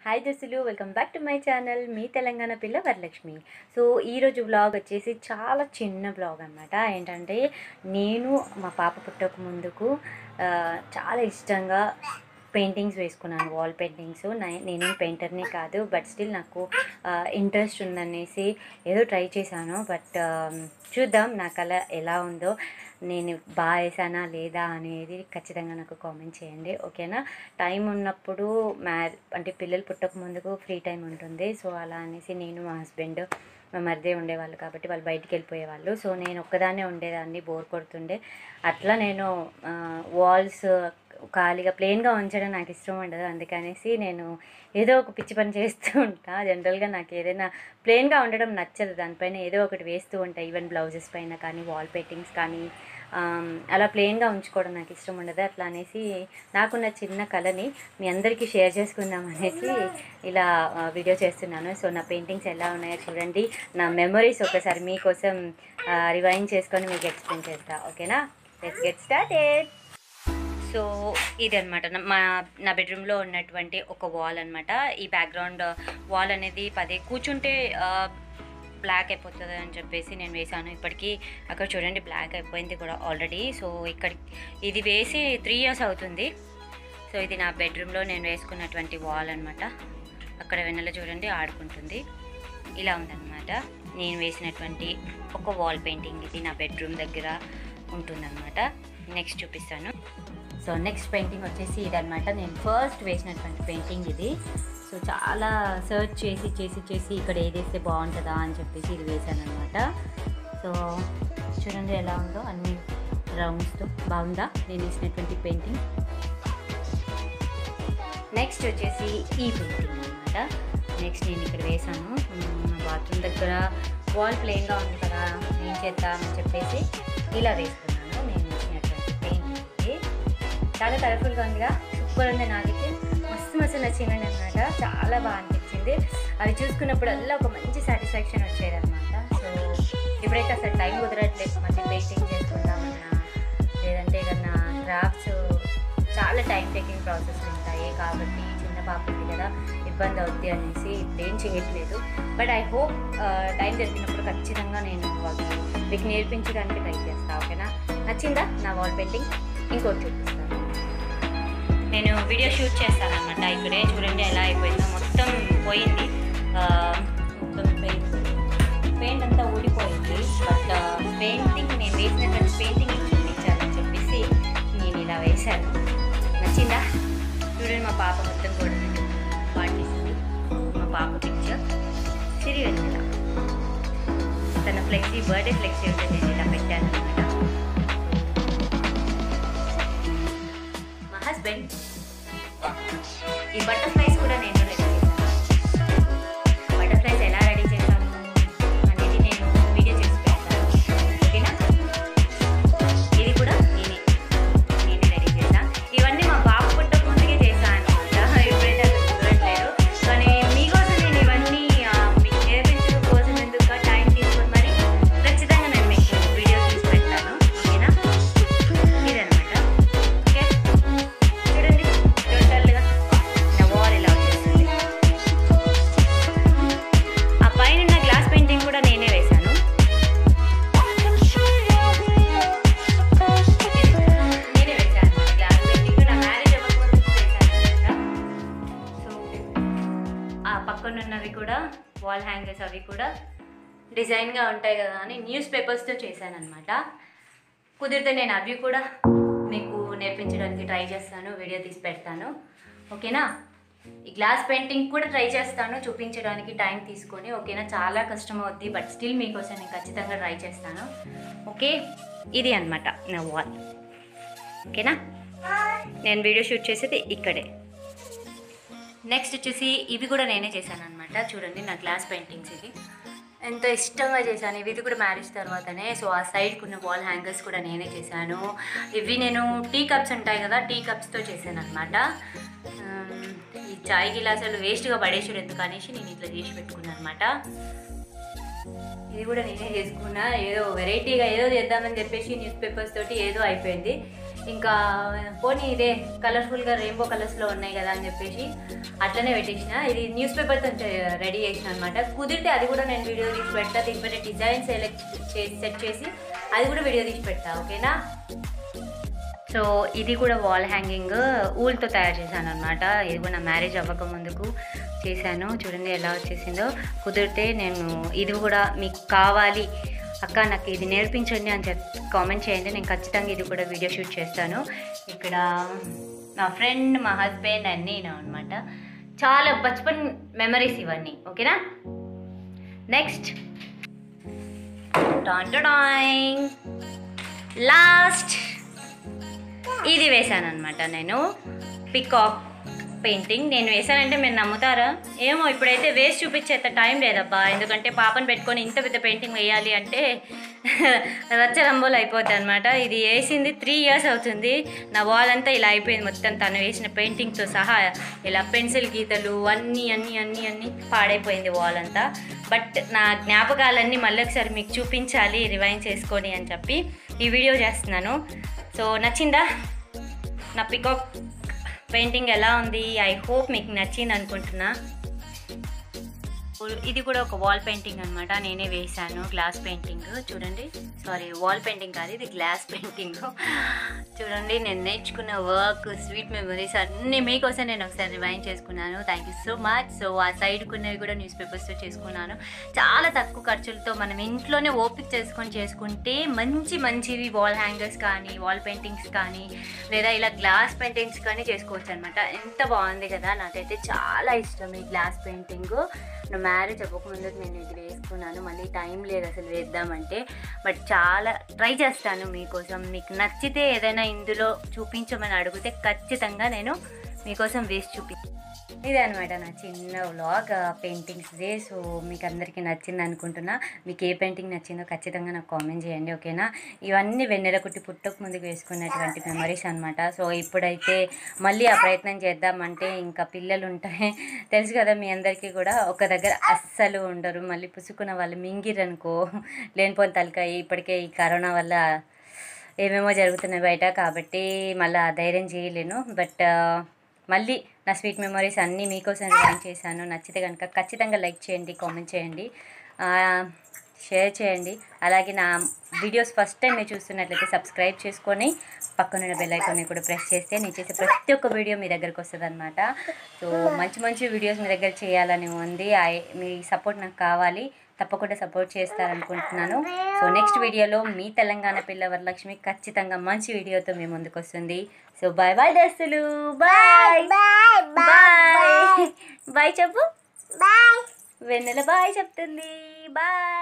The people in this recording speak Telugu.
హాయ్ దోస్తులు welcome back to my channel మీ తెలంగాణ పిల్ల వరలక్ష్మి సో ఈరోజు వ్లాగ్ వచ్చేసి చాలా చిన్న వ్లాగ్ అనమాట ఏంటంటే నేను మా పాప పుట్టక ముందుకు ఆ, చాలా ఇష్టంగా పెయింటింగ్స్ వేసుకున్నాను వాల్ పెయింటింగ్స్ నేనేం పెయింటర్ని కాదు బట్ స్టిల్ నాకు ఇంట్రెస్ట్ ఉందనేసి ఏదో ట్రై చేశాను బట్ చూద్దాం నా కళ ఎలా ఉందో నేను బాగా వేసానా లేదా అనేది ఖచ్చితంగా నాకు కామెంట్ చేయండి ఓకేనా టైం ఉన్నప్పుడు మ్యా అంటే పిల్లలు పుట్టక ముందుకు ఫ్రీ టైం ఉంటుంది సో అలా అనేసి నేను మా హస్బెండ్ మా మరిదే ఉండేవాళ్ళు కాబట్టి వాళ్ళు బయటికి వెళ్ళిపోయేవాళ్ళు సో నేను ఒక్కదాన్నే ఉండేదాన్ని బోర్ కొడుతుండే అట్లా నేను వాల్స్ ఖాళీగా ప్లెయిన్గా ఉంచడం నాకు ఇష్టం ఉండదు అందుకనేసి నేను ఏదో ఒక పిచ్చి పని చేస్తూ ఉంటా జనరల్గా నాకు ఏదైనా ప్లెయిన్గా ఉండడం నచ్చదు దానిపైన ఏదో ఒకటి వేస్తూ ఉంటా ఈవెన్ బ్లౌజెస్ పైన కానీ వాల్ పెయింటింగ్స్ కానీ ఆమ్, అలా ప్లెయిన్గా ఉంచుకోవడం నాకు ఇష్టం ఉండదు అట్లా అనేసి నాకున్న చిన్న కళని మీ అందరికీ షేర్ చేసుకుందాం అనేసి ఇలా ఆ, వీడియో చేస్తున్నాను సో నా పెయింటింగ్స్ ఎలా ఉన్నాయో చూడండి నా మెమరీస్ ఒకసారి మీకోసం రివైండ్ చేసుకొని మీకు ఎక్స్ప్లెయిన్ చేస్తా ఓకేనా లెట్స్ గెట్ స్టార్టెడ్ సో ఇది అనమాట మా నా బెడ్రూమ్లో ఉన్నటువంటి ఒక వాల్ అనమాట ఈ బ్యాక్గ్రౌండ్ వాల్ అనేది పదే కూర్చుంటే బ్లాక్ అయిపోతుంది అని చెప్పేసి నేను వేసాను ఇప్పటికీ అక్కడ చూడండి బ్లాక్ అయిపోయింది కూడా ఆల్రెడీ సో ఇక్కడ ఇది వేసి త్రీ ఇయర్స్ అవుతుంది సో ఇది నా బెడ్రూమ్లో నేను వేసుకున్నటువంటి వాల్ అనమాట అక్కడ వెన్నెల చూడండి ఆడుకుంటుంది ఇలా ఉందన్నమాట నేను వేసినటువంటి ఒక వాల్ పెయింటింగ్ ఇది నా బెడ్రూమ్ దగ్గర ఉంటుందన్నమాట నెక్స్ట్ చూపిస్తాను సో నెక్స్ట్ పెయింటింగ్ వచ్చేసి ఇదనమాట నేను ఫస్ట్ వేసినటువంటి పెయింటింగ్ ఇది సో చాలా సర్చ్ చేసి చేసి చేసి ఇక్కడ ఏది వేస్తే బాగుంటుందా అని చెప్పేసి ఇది వేసాను అనమాట సో చూడండి ఎలా ఉందో అన్ని రౌండ్స్తో బాగుందా నేను వేసినటువంటి పెయింటింగ్ నెక్స్ట్ వచ్చేసి ఈ పెయింటింగ్ అనమాట నెక్స్ట్ నేను ఇక్కడ వేసాను బాత్రూమ్ దగ్గర వాల్ ప్లెయిన్గా ఉంది కదా ఏం చేద్దామని చెప్పేసి ఇలా వేసుకున్నాను నేను వేసినటువంటి పెయింటింగ్ ఇది చాలా కలర్ఫుల్గా ఉందిగా సూపర్ ఉంది నాకైతే మస్తు మస్తు నచ్చిందండి అనమాట చాలా బాగా అనిపించింది అవి చూసుకున్నప్పుడల్లా ఒక మంచి సాటిస్ఫాక్షన్ వచ్చేది అనమాట సో ఇప్పుడైతే అసలు టైం కుదరట్లేదు మళ్ళీ పెయింటింగ్ చేసుకుందామన్నా లేదంటే ఏదన్నా క్రాఫ్ట్స్ చాలా టైం టేకింగ్ ప్రాసెస్ ఉంటాయి కాబట్టి చిన్న పాప ఉంది కదా ఇబ్బంది అవుద్ది అనేసి ఇప్పుడు ఏం చేయట్లేదు బట్ ఐ హోప్ టైం దొరికినప్పుడు ఖచ్చితంగా నేను వాళ్ళకి మీకు నేర్పించడానికి ట్రై చేస్తాను ఓకేనా నచ్చిందా నా వాల్ పెయింటింగ్ ఇంకోటి చూపిస్తాను నేను వీడియో షూట్ చేస్తాను అనమాట ఇక్కడే చూడండి ఎలా అయిపోయిందో మొత్తం పోయింది ఆ, మొత్తం పెయింట్ పెయింట్ అంతా ఊడిపోయింది బట్ పెయింటింగ్ నేను వేసినటువంటి పెయింటింగ్ చూపించాలని చెప్పేసి నేను ఇలా వేశాను నచ్చిందా చూడండి మా పాప మొత్తం కూడా పాటిస్తుంది మా పాప పిక్చర్ సిరి వెన్నెల తన ఫ్లెక్సీ బర్త్డే ఫ్లెక్సీ ఉంటే నేను ఇలా పెట్టాను అనమాట మా హస్బెండ్ ఈ బటర్ఫ్లైస్ కూడా నేను రెడీ చేశాను బటర్ఫ్లైస్ ఎలా రెడీ చేశాను అనేది నేను వీడియో చేసి పెడతాను ఓకేనా ఇది కూడా నేనే నేనే రెడీ చేశాను ఇవన్నీ మా బాబు పుట్టక ముందుకే చేశాను అనమాట ఇప్పుడైతే అది కుదరట్లేదు కానీ మీకోసం నేను ఇవన్నీ ఆ, మీకు నేర్పించడం కోసం ఎందుకు టైం తీసుకొని మరి ఖచ్చితంగా నేను మీకు వీడియో తీసి పెడతాను ఓకేనా ఇదనమాట ఓకే చూడండి టోటల్గా నా వాల్ ఇలా వచ్చేస్తుంది ఆ పైన ఉన్న గ్లాస్ పెయింటింగ్ కూడా నేనే వేశాను నేనే వేశాను గ్లాస్ పెయింటింగ్ నా మ్యారేజ్ అవ్వకముందు వేశాను సో ఆ పక్కన ఉన్నవి కూడా వాల్ హ్యాంగర్స్ అవి కూడా డిజైన్గా ఉంటాయి కదా అని న్యూస్ పేపర్స్తో చేశాను అనమాట కుదిరితే నేను అవి కూడా మీకు నేర్పించడానికి ట్రై చేస్తాను వీడియో తీసి పెడతాను ఓకేనా ఈ గ్లాస్ పెయింటింగ్ కూడా ట్రై చేస్తాను చూపించడానికి టైం తీసుకొని ఓకేనా చాలా కష్టం అవుద్ది బట్ స్టిల్ మీకోసం నేను ఖచ్చితంగా ట్రై చేస్తాను ఓకే ఇది అన్నమాట నా వాల్ ఓకేనా నేను వీడియో షూట్ చేసేది ఇక్కడే నెక్స్ట్ వచ్చేసి ఇవి కూడా నేనే చేశాను అనమాట చూడండి నా గ్లాస్ పెయింటింగ్స్ ఇవి ఎంతో ఇష్టంగా చేశాను ఇవి ఇది కూడా మ్యారేజ్ తర్వాతనే సో ఆ సైడ్కి ఉన్న వాల్ హ్యాంగర్స్ కూడా నేనే చేశాను ఇవి నేను టీ కప్స్ ఉంటాయి కదా టీ కప్స్తో చేశాను అనమాట ఈ చాయ్ గిలాసాలు వేస్ట్గా పడేసాడు ఎందుకు అనేసి నేను ఇట్లా చేసి పెట్టుకున్నాను అనమాట ఇది కూడా నేనే చేసుకున్నా ఏదో వెరైటీగా ఏదో చేద్దామని చెప్పేసి న్యూస్ పేపర్స్ తోటి ఏదో అయిపోయింది ఇంకా పోనీ ఇదే కలర్ఫుల్గా రెయిన్బో కలర్స్లో ఉన్నాయి కదా అని చెప్పేసి అట్లనే పెట్టేసిన ఇది న్యూస్ పేపర్తో రెడీ చేసిన అనమాట కుదిరితే అది కూడా నేను వీడియో తీసి పెడతా దీనిపైన డిజైన్ సెలెక్ట్ చేసి సెట్ చేసి అది కూడా వీడియో తీసి పెడతా ఓకేనా సో ఇది కూడా వాల్ హ్యాంగింగ్ ఊల్తో తయారు చేశాను అనమాట ఇది కూడా నా మ్యారేజ్ అవ్వక ముందుకు చేశాను చూడండి ఎలా వచ్చేసిందో కుదిరితే నేను ఇది కూడా మీకు కావాలి అక్క నాకు ఇది నేర్పించండి అని చెప్పి కామెంట్ చేయండి నేను ఖచ్చితంగా ఇది కూడా వీడియో షూట్ చేస్తాను ఇక్కడ నా ఫ్రెండ్ మా హస్బెండ్ అండ్ నేను అనమాట చాలా బచ్పన్ మెమరీస్ ఇవన్నీ ఓకేనా నెక్స్ట్ డాయింగ్ లాస్ట్ ఇది వేశాను అనమాట నేను పికాక్ పెయింటింగ్ నేను వేసానంటే మీరు నమ్ముతారా ఏమో ఇప్పుడైతే వేసి చూపించేంత టైం లేదబ్బా ఎందుకంటే పాపను పెట్టుకొని ఇంత పెద్ద పెయింటింగ్ వేయాలి అంటే రచ్చరంబోలు అయిపోద్ది అనమాట ఇది వేసింది త్రీ ఇయర్స్ అవుతుంది నా వాల్ అంతా ఇలా అయిపోయింది మొత్తం తను వేసిన పెయింటింగ్తో సహా ఇలా పెన్సిల్ గీతలు అన్నీ అన్నీ అన్నీ అన్నీ పాడైపోయింది వాల్ అంతా బట్ నా జ్ఞాపకాలన్నీ మళ్ళీ ఒకసారి మీకు చూపించాలి రివైన్ చేసుకొని అని చెప్పి ఈ వీడియో చేస్తున్నాను సో నచ్చిందా నా పికాక్ పెయింటింగ్ ఎలా ఉంది ఐ హోప్ మీకు నచ్చింది అనుకుంటున్నా ఇది కూడా ఒక వాల్ పెయింటింగ్ అనమాట నేనే వేశాను గ్లాస్ పెయింటింగ్ చూడండి సారీ వాల్ పెయింటింగ్ కాదు ఇది గ్లాస్ పెయింటింగ్ చూడండి నేను నేర్చుకున్న వర్క్ స్వీట్ మెమరీస్ అన్నీ మీకోసం నేను ఒకసారి రివైన్ చేసుకున్నాను thank you so much so ఆ సైడ్ కొన్నవి కూడా న్యూస్ పేపర్స్తో చేసుకున్నాను చాలా తక్కువ ఖర్చులతో మనం ఇంట్లోనే ఓపిక చేసుకొని చేసుకుంటే మంచి మంచివి వాల్ హ్యాంగర్స్ కానీ వాల్ పెయింటింగ్స్ కానీ లేదా ఇలా గ్లాస్ పెయింటింగ్స్ కానీ చేసుకోవచ్చు అనమాట ఎంత బాగుంది కదా నాకైతే చాలా ఇష్టం ఈ గ్లాస్ పెయింటింగ్ నా మ్యారేజ్ అవ్వకముందు నేను ఇది వేసుకున్నాను మళ్ళీ టైం లేదు అసలు వేద్దామంటే బట్ చాలా ట్రై చేస్తాను మీకోసం మీకు నచ్చితే ఏదైనా ఇందులో చూపించమని అడిగితే ఖచ్చితంగా నేను మీకోసం వేసి చూపి ఇదే అనమాట నా చిన్న వ్లాగ్ పెయింటింగ్స్దే సో మీకు అందరికీ నచ్చింది అనుకుంటున్నా మీకు ఏ పెయింటింగ్ నచ్చిందో ఖచ్చితంగా నాకు కామెంట్ చేయండి ఓకేనా ఇవన్నీ వెన్నెల కుట్టి పుట్టక ముందుకు వేసుకున్నటువంటి మెమరీస్ అనమాట సో ఇప్పుడైతే మళ్ళీ ఆ ప్రయత్నం చేద్దామంటే ఇంకా పిల్లలు ఉంటాయి తెలుసు కదా మీ అందరికీ కూడా ఒక దగ్గర అస్సలు ఉండరు మళ్ళీ పుసుకున్న వాళ్ళు మింగిరనుకో లేనిపోని తలకాయ ఇప్పటికే ఈ కరోనా వల్ల ఏమేమో జరుగుతున్నాయి బయట కాబట్టి మళ్ళీ ఆ ధైర్యం చేయలేను బట్ మళ్ళీ నా స్వీట్ మెమరీస్ అన్నీ మీకోసం రివైండ్ చేశాను నచ్చితే కనుక ఖచ్చితంగా లైక్ చేయండి కామెంట్ చేయండి ఆ, షేర్ చేయండి అలాగే నా వీడియోస్ ఫస్ట్ టైం మీరు చూస్తున్నట్లయితే సబ్స్క్రైబ్ చేసుకొని పక్కనున్న బెల్ ఐకాన్ని కూడా ప్రెస్ చేస్తే నేను చేసే ప్రతి ఒక్క వీడియో మీ దగ్గరకు వస్తుంది అనమాట సో మంచి మంచి వీడియోస్ మీ దగ్గర చేయాలని ఉంది ఐ- మీ సపోర్ట్ నాకు కావాలి తప్పకుండా సపోర్ట్ చేస్తారనుకుంటున్నాను సో నెక్స్ట్ వీడియోలో మీ తెలంగాణ పిల్ల వరలక్ష్మి ఖచ్చితంగా మంచి వీడియోతో మీ ముందుకు వస్తుంది సో బాయ్ బాయ్ దస్తులు బాయ్ బాయ్ బాయ్ బాయ్ చెప్పు బాయ్ వెన్నెల బాయ్ చెప్తుంది బాయ్